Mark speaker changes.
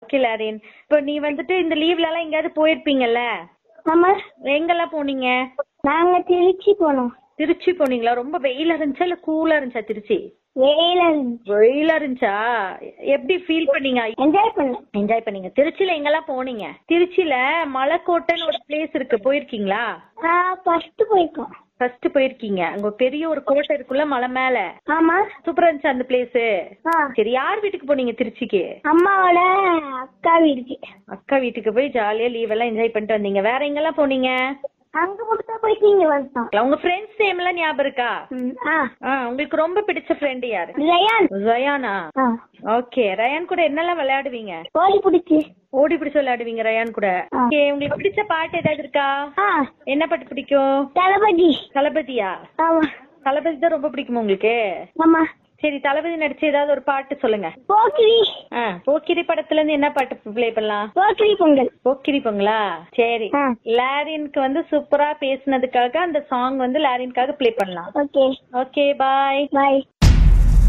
Speaker 1: Okay லாரின் இப்போ நீ வந்துட்டு இந்த லீவ்ல எல்லாம் எங்கேயாவது போயிருப்பீங்கல்ல
Speaker 2: ஆமா
Speaker 1: எங்கெல்லாம் போனீங்க
Speaker 2: நாங்க திருச்சி போனோம்
Speaker 1: திருச்சி போனீங்களா ரொம்ப வெயிலா இருந்துச்சா இல்ல கூலா இருந்துச்சா திருச்சி
Speaker 2: வேல இருந்துச்சு
Speaker 1: வெயிலா இருந்துச்சா எப்படி ஃபீல் பண்ணீங்க
Speaker 2: என்ஜாய் பண்ணேன்
Speaker 1: என்ஜாய் பண்ணீங்க திருச்சியில எங்கெல்லாம் போனீங்க திருச்சியில மலைக்கோட்டைன்னு ஒரு பிளேஸ் இருக்கு போயிருக்கீங்களா
Speaker 2: ஆ ஃபர்ஸ்ட் போயிருக்கோம்
Speaker 1: ஃபர்ஸ்ட் போயிருக்கீங்க அங்க ஒரு பெரிய ஒரு கோட்டை இருக்குல்ல மலை மேல
Speaker 2: ஆமா
Speaker 1: சூப்பரா இருந்துச்சு அந்த பிளேஸ்
Speaker 2: ஆ
Speaker 1: சரி யார் வீட்டுக்கு போனீங்க திருச்சிக்கு
Speaker 2: அம்மாவோட அக்கா வீட்டுக்கு
Speaker 1: அக்கா வீட்டுக்கு போய் ஜாலியா லீவ் எல்லாம் என்ஜாய் பண்ணிட்டு வந்தீங்க வேற எங்கெல்லாம் போனீங்க
Speaker 2: அங்க மட்டும் தான் போயிட்டு இங்க வந்துட்டோம்
Speaker 1: உங்க ஃப்ரெண்ட்ஸ் நேம் எல்லாம் ஞாபகம் இருக்கா
Speaker 2: ம், ஆ
Speaker 1: ஆ, உங்களுக்கு ரொம்ப பிடிச்ச ஃப்ரெண்ட் யாரு
Speaker 2: ரயான்
Speaker 1: ரயானா
Speaker 2: ஆ
Speaker 1: ஓகே ரயான் கூட என்னெல்லாம் விளையாடுவீங்க
Speaker 2: கோழி பிடிச்சி
Speaker 1: ஓடி பிடிச்சு விளையாடுவீங்க ரயான் கூட
Speaker 2: ஆ.
Speaker 1: ஓகே உங்களுக்கு பிடிச்ச பாட்டு ஏதாவது இருக்கா
Speaker 2: ஆ
Speaker 1: என்ன பாட்டு பிடிக்கும்
Speaker 2: தளபதி
Speaker 1: தளபதியா
Speaker 2: ஆமா
Speaker 1: தளபதி தான் ரொம்ப பிடிக்குமா உங்களுக்கு
Speaker 2: ஆமா
Speaker 1: சரி தளபதி நடிச்ச ஏதாவது ஒரு பாட்டு சொல்லுங்க
Speaker 2: போக்கிரி
Speaker 1: ஆ போக்கிரி படத்துல இருந்து என்ன பாட்டு ப்ளே பண்ணலாம்
Speaker 2: போக்கிரி பொங்கல்
Speaker 1: போக்கிரி பொங்கலா சரி
Speaker 2: ஆ.
Speaker 1: லாரினுக்கு வந்து சூப்பரா பேசுனதுக்காக அந்த சாங் வந்து லாரினுக்காக ப்ளே பண்ணலாம்
Speaker 2: ஓகே
Speaker 1: ஓகே பாய்
Speaker 2: பாய்